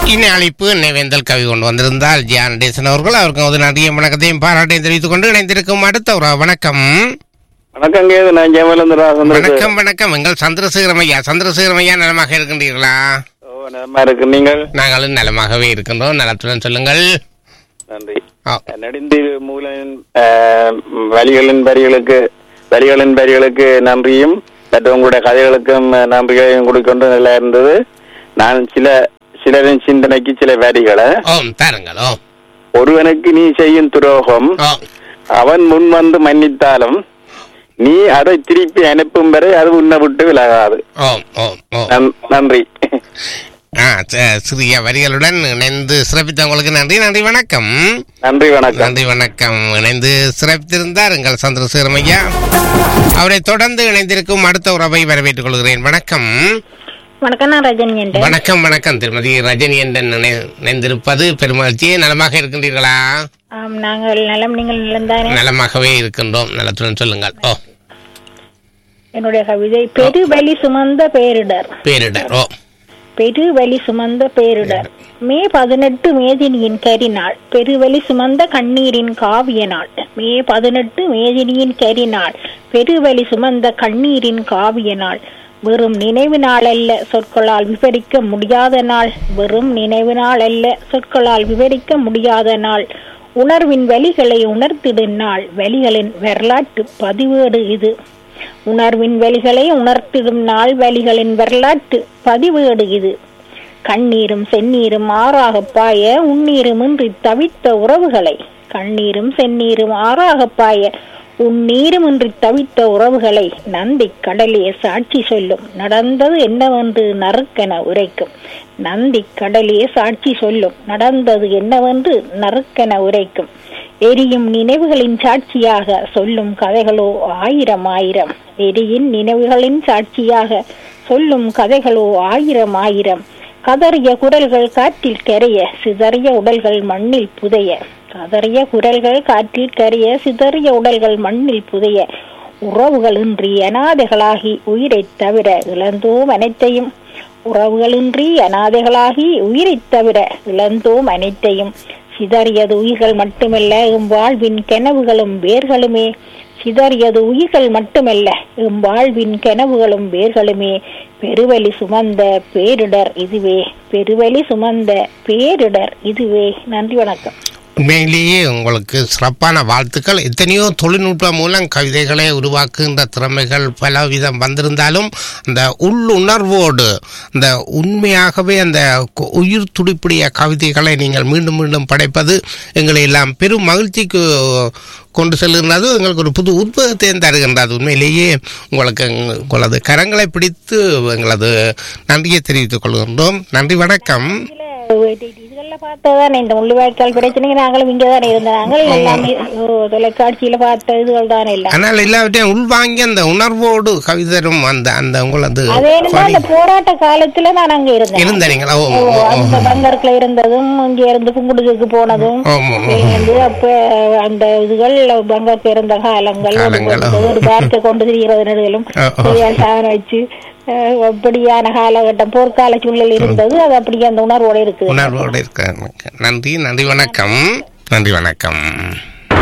இன்னும் அழைப்பு நிவேந்தல் கவி கொண்டு வந்திருந்தால் ஜியான் டேசன் அவர்கள் அவருக்கு ஒரு நன்றியும் வணக்கத்தையும் பாராட்டையும் தெரிவித்துக் கொண்டு இணைந்திருக்கும் அடுத்த ஒரு வணக்கம் வணக்கம் கேது நான் ஜெயமலேந்திரா வணக்கம் வணக்கம் எங்கள் சந்திரசேகரம் ஐயா சந்திரசேகரம் ஐயா நலமாக இருக்கின்றீர்களா ஓ நலமா இருக்கு நீங்கள் நாங்களும் நலமாகவே இருக்கின்றோம் நலத்துடன் சொல்லுங்கள் நன்றி ஆ, நடிந்து மூலின் வரிகளின் வரிகளுக்கு வரிகளின் வரிகளுக்கு நன்றியும் மற்றும் உங்களுடைய கதைகளுக்கும் நன்றிகளையும் கொடுக்கொண்டு நல்லா இருந்தது நான் சில சிலரின் சிந்தனைக்கு சில வரிகளை ஓம் தாருங்கள் ஓம் ஒருவனுக்கு நீ செய்யும் துரோகம் ஓம் அவன் முன் வந்து மன்னித்தாலும் நீ அதை திருப்பி அனுப்பும் வரை அது உன்னை விட்டு விலகாது ஓம் ஓம் ஓம் நன்- நன்றி ஆ ச- சிறிய வரிகளுடன் இணைந்து சிறப்பித்தவங்களுக்கு நன்றி நன்றி வணக்கம் நன்றி வணக்கம் நன்றி வணக்கம் இணைந்து சிறப்பித்திருந்தார் எங்கள் சந்திரசேகரம் ஐயா அவரை தொடர்ந்து இணைந்திருக்கும் அடுத்த உறவை வரவேற்றுக் கொள்கிறேன் வணக்கம் வணக்கம் நான் ரஜினி என்று வணக்கம் வணக்கம் திருமதி ரஜினி என்று நினை- இணைந்திருப்பது பெருமகிழ்ச்சி நலமாக இருக்கின்றீர்களா ஆம் நாங்கள் நலம் நீங்கள் நலம்தானே நலமாகவே இருக்கின்றோம் நலத்துடன் சொல்லுங்கள் ஓ என்னுடைய கவிதை பெருவலி சுமந்த பேரிடர் பேரிடர் ஓ பெருவலி சுமந்த பேரிடர் மே பதினெட்டு மேதினியின் கரிநாள் பெருவலி சுமந்த கண்ணீரின் காவிய நாள் மே பதினெட்டு மேதினியின் கரிநாள் பெருவலி சுமந்த கண்ணீரின் காவிய நாள் வெறும் நினைவு நாள் அல்ல சொற்களால் விவரிக்க முடியாத நாள் வெறும் நினைவு நாள் அல்ல சொற்களால் விவரிக்க முடியாத நாள் உணர்வின் வலிகளை உணர்த்திடும் நாள் வலிகளின் வரலாற்று பதிவேடு இது உணர்வின் வலிகளை உணர்த்திடும் நாள் வலிகளின் வரலாற்று பதிவேடு இது கண்ணீரும் செந்நீரும் ஆறாக பாய உன்னீருமின்றி தவித்த உறவுகளை கண்ணீரும் செந்நீரும் ஆறாக பாய உன்னீருமின்றி தவித்த உறவுகளை நந்தி கடலே சாட்சி சொல்லும் நடந்தது என்னவென்று நறுக்கென உரைக்கும் நந்தி கடலே சாட்சி சொல்லும் நடந்தது என்னவென்று நறுக்கென உரைக்கும் எரியும் நினைவுகளின் சாட்சியாக சொல்லும் கதைகளோ ஆயிரம் ஆயிரம் எரியின் நினைவுகளின் சாட்சியாக சொல்லும் கதைகளோ ஆயிரம் ஆயிரம் கதறிய குரல்கள் காற்றில் கரைய சிதறிய உடல்கள் மண்ணில் புதைய கதறிய குரல்கள் காற்றில் கரைய சிதறிய உடல்கள் மண்ணில் புதைய உறவுகளின்றி அனாதைகளாகி உயிரைத் தவிர இழந்தோம் அனைத்தையும் உறவுகளின்றி அனாதைகளாகி உயிரைத் தவிர இழந்தோம் அனைத்தையும் சிதறியது உயிர்கள் மட்டுமல்ல எம் வாழ்வின் கனவுகளும் வேர்களுமே சிதறியது உயிர்கள் மட்டுமல்ல எம் வாழ்வின் கனவுகளும் வேர்களுமே பெருவலி சுமந்த பேரிடர் இதுவே பெருவலி சுமந்த பேரிடர் இதுவே நன்றி வணக்கம் உண்மையிலேயே உங்களுக்கு சிறப்பான வாழ்த்துக்கள் எத்தனையோ தொழில்நுட்பம் மூலம் கவிதைகளை உருவாக்குகின்ற திறமைகள் பலவிதம் வந்திருந்தாலும் அந்த உள்ளுணர்வோடு அந்த உண்மையாகவே அந்த கு- உயிர் துடிப்புடைய கவிதைகளை நீங்கள் மீண்டும் மீண்டும் படைப்பது எங்களை எல்லாம் பெரும் மகிழ்ச்சிக்கு கொண்டு செல்கின்றது எங்களுக்கு ஒரு புது உத்வேகத்தை தருகின்றது உண்மையிலேயே உங்களுக்கு எங்க- உங்களது கரங்களை பிடித்து எங்களது நன்றியை தெரிவித்துக் கொள்கின்றோம் நன்றி வணக்கம் இதுகள்ல பார்த்ததானே இந்த முள்ளுவாய்க்கால் பிரச்சனைக்கு நாங்களும் இங்கே தானே இருந்தோம் நாங்கள் எல்லாமே ஓ, தொலைக்காட்சியில பார்த்த இதுகள் தானே எல்லாம் ஆனால் எல்லாவற்றையும் உள்வாங்கி அந்த உணர்வோடு கவிதரும் அந்த அந்த உங்களது அதே என்னமோ அந்த போராட்ட காலத்துல நான் அங்க இருந்தேன் இருந்தீங்களா ஓ ஓ, ஓ, ஓ. அந்த பங்கருக்குள்ள இருந்ததும் இங்க இருந்து புங்குடுக்கு போனதும் ஆமா, ஆமா. இருந்து அப்ப அந்த இதுகள் பங்கருக்கு இருந்த காலங்கள் காலங்கள், ஒரு- ஒரு பார்க்க கொண்டு திரிகிறது நடுகளும் ஆ, ஆ. சாண வச்சு அஹ், அப்படியான காலகட்டம் போர்க்கால சூழல் இருந்தது அது அப்படியே அந்த உணர்வோட இருக்கு உணர்வோடு இருக்க நன்றி நன்றி வணக்கம் நன்றி வணக்கம்